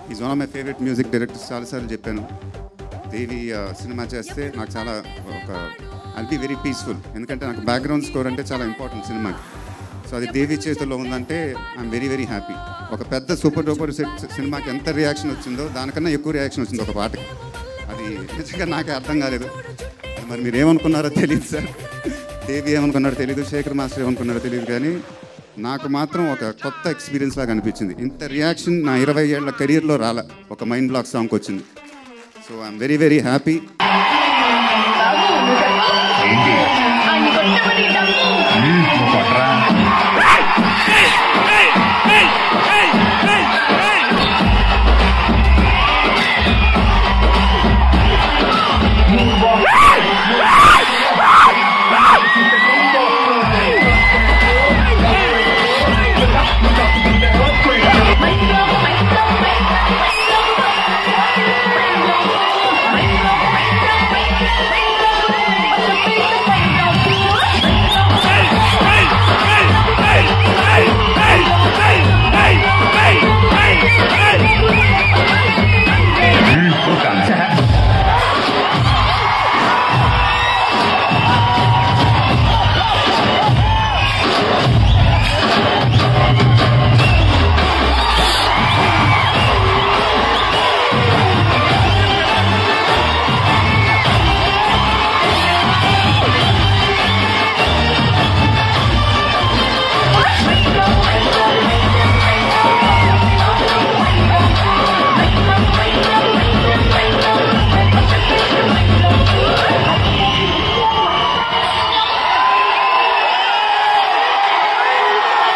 is one of my favourite music directors చాలాసార్లు చెప్పాను దేవి ఆ, సినిమా చేస్తే నాకు చాలా ఒక ఐ బి వెరీ పీస్ఫుల్ ఎందుకంటే నాకు బ్యాక్గ్రౌండ్ స్కోర్ అంటే చాలా ఇంపార్టెంట్ సినిమాకి సో అది దేవి చేతుల్లో ఉందంటే ఐఎమ్ వెరీ వెరీ హ్యాపీ ఒక పెద్ద సూపర్ డూపర్ సెట్ సినిమాకి ఎంత రియాక్షన్ వచ్చిందో దానికన్నా ఎక్కువ రియాక్షన్ వచ్చింది ఒక పాటకి అది నిజంగా నాకే అర్థం కాలేదు మరి మీరు ఏమనుకున్నారో తెలియదు సార్ దేవి ఏమనుకున్నారో తెలియదు శేఖర్ మాస్టర్ ఏమనుకున్నారో తెలియదు కానీ నాకు మాత్రం ఒక కొత్త ఎక్స్పీరియన్స్ లాగా అనిపించింది ఇంత రియాక్షన్ నా ఇరవై ఏళ్ల కెరీర్లో రాలే ఒక మైండ్ బ్లాక్ సాంగ్కి వచ్చింది so I'm very very happy